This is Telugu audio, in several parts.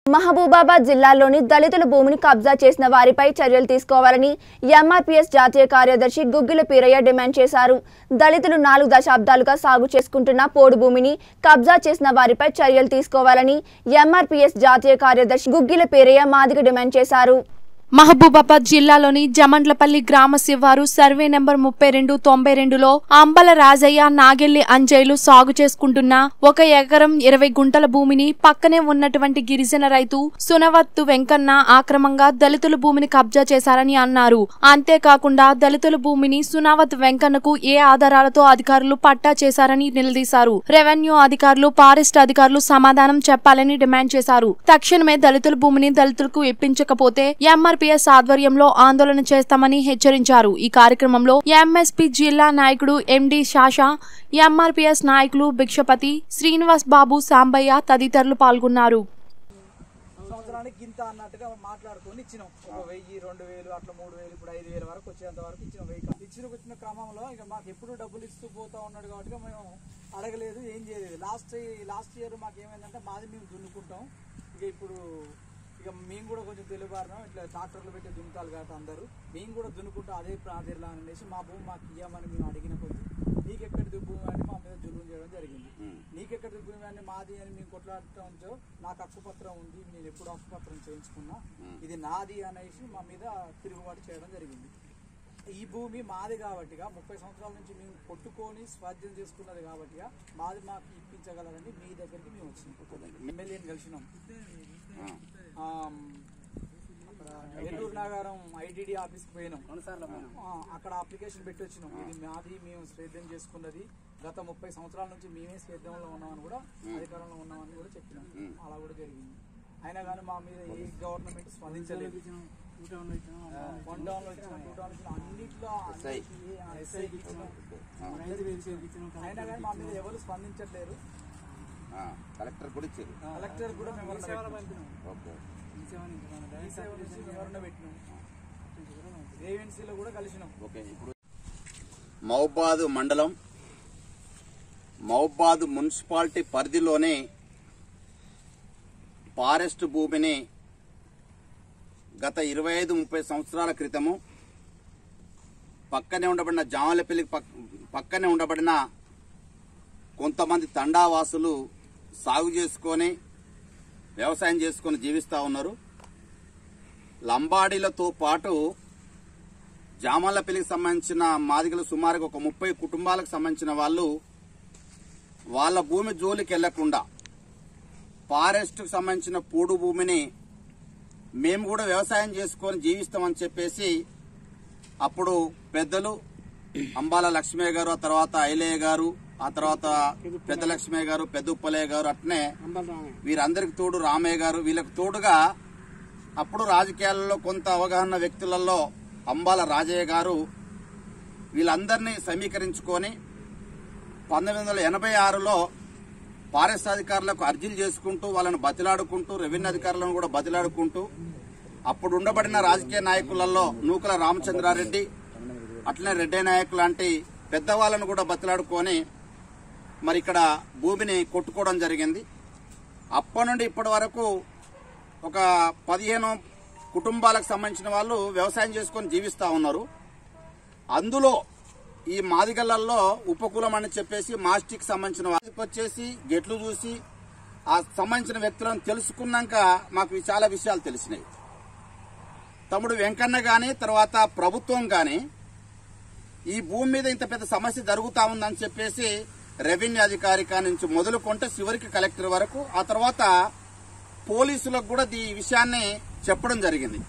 మహబూబాబాద్ జిల్లాలోని దళితుల భూమిని కబ్జా చేసిన వారిపై చర్యలు తీసుకోవాలని ఎంఆర్పీఎస్ జాతీయ కార్యదర్శి గుగ్గిల పీరయ్య డిమాండ్ చేశారు దళితులు నాలుగు దశాబ్దాలుగా సాగు చేసుకుంటున్న పోడు భూమిని కబ్జా చేసిన వారిపై చర్యలు తీసుకోవాలని ఎంఆర్పీఎస్ జాతీయ కార్యదర్శి గుగ్గిల పీరయ్య మాదిగ డిమాండ్ చేశారు మహబూబాబాద్ జిల్లాలోని జమండ్లపల్లి గ్రామ శివారు సర్వే నెంబర్ ముప్పై రెండు తొంభై రెండులో అంబల రాజయ్య నాగెల్లి అంజయ్యలు సాగు చేసుకుంటున్న ఒక ఎకరం ఇరవై గుంటల భూమిని పక్కనే ఉన్నటువంటి గిరిజన రైతు సునవత్తు వెంకన్న ఆక్రమంగా దళితుల భూమిని కబ్జా చేశారని అన్నారు అంతేకాకుండా దళితుల భూమిని సునావత్ వెంకన్నకు ఏ ఆధారాలతో అధికారులు పట్టా చేశారని నిలదీశారు రెవెన్యూ అధికారులు ఫారెస్ట్ అధికారులు సమాధానం చెప్పాలని డిమాండ్ చేశారు తక్షణమే దళితుల భూమిని దళితులకు ఇప్పించకపోతే ఎంఆర్పీఎస్ ఆధ్వర్యంలో ఆందోళన చేస్తామని హెచ్చరించారు ఈ కార్యక్రమంలో ఎంఎస్పీ జిల్లా నాయకుడు ఎండి శాషా ఎంఆర్పీఎస్ నాయకులు భిక్షపతి శ్రీనివాస్ బాబు సాంబయ్య తదితరులు పాల్గొన్నారు సంవత్సరానికి ఇంత అన్నట్టుగా మాట్లాడుకొని ఇచ్చినాం ఒక వెయ్యి రెండు వేలు అట్లా మూడు వేలు ఇప్పుడు ఐదు వేల వరకు వచ్చేంత వరకు ఇచ్చిన వెయ్యి ఇచ్చిన వచ్చిన క్రమంలో ఇక మాకు ఎప్పుడు డబ్బులు ఇస్తూ పోతా ఉన్నాడు కాబట్టి మేము అడగలేదు ఏం చేయలేదు లాస్ట్ లాస్ట్ ఇయర్ మాకు ఏమైందంటే మాది మేము దున్నుకుంటాం ఇక ఇప్పుడు ఇక మేము కూడా కొంచెం తెలుగుబారినాం ఇట్లా ట్రాక్టర్లు పెట్టి దున్నుతారు కాబట్టి అందరూ మేము కూడా దున్నుకుంటాం అదే ప్రాదిర్లా అనేసి మా భూమి మాకు ఇవ్వమని మేము అడిగిన కొద్ది నీకెక్కడిది భూమి అని మా మీద జులుం చేయడం జరిగింది నీకెక్కడిది భూమి అని మాది అని మేము కొట్లాడటంతో నాకు హక్కుపత్రం ఉంది నేను ఎప్పుడు హక్కుపత్రం చేయించుకున్నా ఇది నాది అనేసి మా మీద తిరుగుబాటు చేయడం జరిగింది ఈ భూమి మాది కాబట్టిగా ముప్పై సంవత్సరాల నుంచి మేము కొట్టుకొని స్వాధ్యం చేసుకున్నది కాబట్టిగా మాది మాకు ఇప్పించగలరని మీ దగ్గరికి మేము వచ్చినాం ఎమ్మెల్యేని కలిసినాం ఆమ్, అక్కడ ఏలూరు నగరం ఐటీడీ ఆఫీస్కి పోయినాం ఆ, అక్కడ అప్లికేషన్ పెట్టి వచ్చినాం ఇది మాది మేము స్వేద్యం చేసుకున్నది గత ముప్పై సంవత్సరాల నుంచి మేమే స్వేద్యంలో ఉన్నామని కూడా అధికారంలో ఉన్నామని కూడా చెప్పినాం అలా కూడా జరిగింది అయినా కానీ మా మీద ఏ గవర్నమెంట్ స్పందించలేదు వన్ డౌన్ లో ఇచ్చిన టూ డౌన్ ఇచ్చిన అన్నిట్లో ఎస్ఐకి ఇచ్చినాం అయినా కానీ మా మీద ఎవరు స్పందించట్లేరు ఆ, కలెక్టర్ కూడా ఇచ్చారు కలెక్టర్ కూడా మేము ఓకే ఈ సేవ నుంచి వివరణ పెట్టినాం ఏవెన్సీలో కూడా కలిసినాం ఓకే ఇప్పుడు మహబాద్ మండలం మహబాద్ మున్సిపాలిటీ పరిధిలోనే ఫారెస్ట్ భూమిని గత ఇరవై ఐదు ముప్పై సంవత్సరాల క్రితము పక్కనే ఉండబడిన జామలపల్లి పక్- పక్కనే ఉండబడిన కొంతమంది తండావాసులు సాగు చేసుకొని వ్యవసాయం చేసుకొని జీవిస్తూ ఉన్నారు లంబాడీలతో పాటు జామలపల్లికి సంబంధించిన మాదిగలు సుమారుగా ఒక ముప్పై కుటుంబాలకు సంబంధించిన వాళ్ళు వాళ్ళ భూమి జోలికి వెళ్లకుండా ఫారెస్ట్కు సంబంధించిన పూడు భూమిని మేము కూడా వ్యవసాయం చేసుకొని జీవిస్తామని చెప్పేసి అప్పుడు పెద్దలు అంబాల లక్ష్మయ్య గారు ఆ తర్వాత ఐలయ్య గారు ఆ తర్వాత పెద్ద లక్ష్మయ్య గారు పెద్ద ఉప్పలయ్య గారు అట్నే వీరందరికి తోడు రామయ్య గారు వీళ్ళకి తోడుగా అప్పుడు రాజకీయాలలో కొంత అవగాహన వ్యక్తులలో అంబాల రాజయ్య గారు వీళ్ళందరినీ సమీకరించుకొని పంతొమ్మిది వందల ఎనభై ఆరులో ఫారెస్ట్ అధికారులకు అర్జీలు చేసుకుంటూ వాళ్ళని బతిలాడుకుంటూ రెవెన్యూ అధికారులను కూడా బతిలాడుకుంటూ అప్పుడు ఉండబడిన రాజకీయ నాయకులలో నూకల రామచంద్రారెడ్డి అట్లనే రెడ్డి నాయక్ లాంటి పెద్దవాళ్ళను కూడా బతిలాడుకొని మరి ఇక్కడ భూమిని కొట్టుకోవడం జరిగింది అప్పటి నుండి ఇప్పటి వరకు ఒక పదిహేను కుటుంబాలకు సంబంధించిన వాళ్ళు వ్యవసాయం చేసుకొని జీవిస్తా ఉన్నారు అందులో ఈ మాదిగళ్ళల్లో ఉపకులం అని చెప్పేసి మాస్టిక్ సంబంధించిన వాళ్ళకి వచ్చేసి గెట్లు చూసి ఆ సంబంధించిన వ్యక్తులను తెలుసుకున్నాక మాకు చాలా విషయాలు తెలిసినాయి తమ్ముడు వెంకన్న గాని తర్వాత ప్రభుత్వం గాని ఈ భూమి మీద ఇంత పెద్ద సమస్య జరుగుతా ఉందని చెప్పేసి రెవెన్యూ అధికారి కాడి నుంచి మొదలుకుంటే చివరికి కలెక్టర్ వరకు ఆ తర్వాత పోలీసులకు కూడా ఈ విషయాన్ని చెప్పడం జరిగింది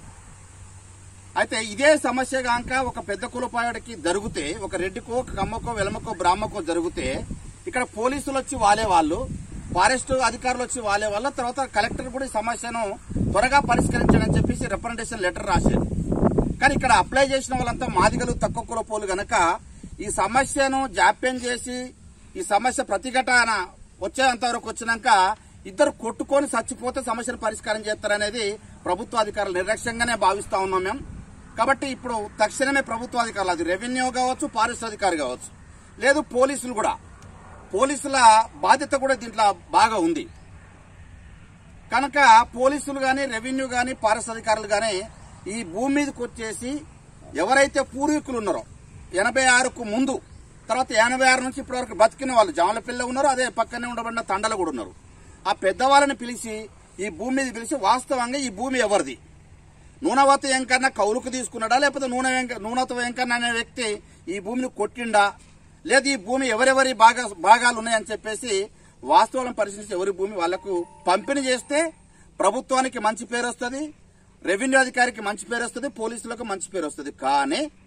అయితే ఇదే సమస్య గాక ఒక పెద్ద కులపాయుడికి జరిగితే ఒక రెడ్డికో ఒక కమ్మకో వెలమకో బ్రాహ్మకో జరిగితే ఇక్కడ పోలీసులు వచ్చి వాలే వాళ్ళు ఫారెస్ట్ అధికారులు వచ్చి వాలే వాళ్ళ తర్వాత కలెక్టర్ కూడా ఈ సమస్యను త్వరగా పరిష్కరించాలని చెప్పేసి రిప్రజెంటేషన్ లెటర్ రాసేది కానీ ఇక్కడ అప్లై చేసిన వాళ్ళంతా మాదిగలు తక్కువ కులపోలు గనక ఈ సమస్యను జాప్యం చేసి ఈ సమస్య ప్రతిఘటన వచ్చేంత వరకు వచ్చినాక ఇద్దరు కొట్టుకొని చచ్చిపోతే సమస్యను పరిష్కారం చేస్తారనేది ప్రభుత్వ అధికారులు నిర్లక్ష్యంగానే భావిస్తా ఉన్నాం మేము కాబట్టి ఇప్పుడు తక్షణమే ప్రభుత్వ అధికారులు అది రెవెన్యూ కావచ్చు ఫారెస్ట్ అధికారి కావచ్చు లేదు పోలీసులు కూడా పోలీసుల బాధ్యత కూడా దీంట్లో బాగా ఉంది కనుక పోలీసులు గాని రెవెన్యూ గాని ఫారెస్ట్ అధికారులు గాని ఈ భూమి మీదకి వచ్చేసి ఎవరైతే పూర్వీకులు ఉన్నారో ఎనభై ఆరుకు ముందు తర్వాత ఎనభై ఆరు నుంచి ఇప్పటి వరకు బతికిన వాళ్ళు జాముల పిల్ల ఉన్నారు అదే పక్కనే ఉండబడిన తండలు కూడా ఉన్నారు ఆ పెద్దవాళ్ళని పిలిచి ఈ భూమి మీద పిలిచి వాస్తవంగా ఈ భూమి ఎవరిది నూనవత వెంకన్న కౌలుకు తీసుకున్నాడా లేకపోతే నూనె వెంక నూనెత వెంకన్న అనే వ్యక్తి ఈ భూమిని కొట్టిండా లేదా ఈ భూమి ఎవరెవరి భాగా భాగాలు ఉన్నాయని చెప్పేసి వాస్తవాలను పరిశీలించి ఎవరి భూమి వాళ్లకు పంపిణీ చేస్తే ప్రభుత్వానికి మంచి పేరు వస్తుంది రెవెన్యూ అధికారికి మంచి పేరు వస్తుంది పోలీసులకు మంచి పేరు వస్తుంది కానీ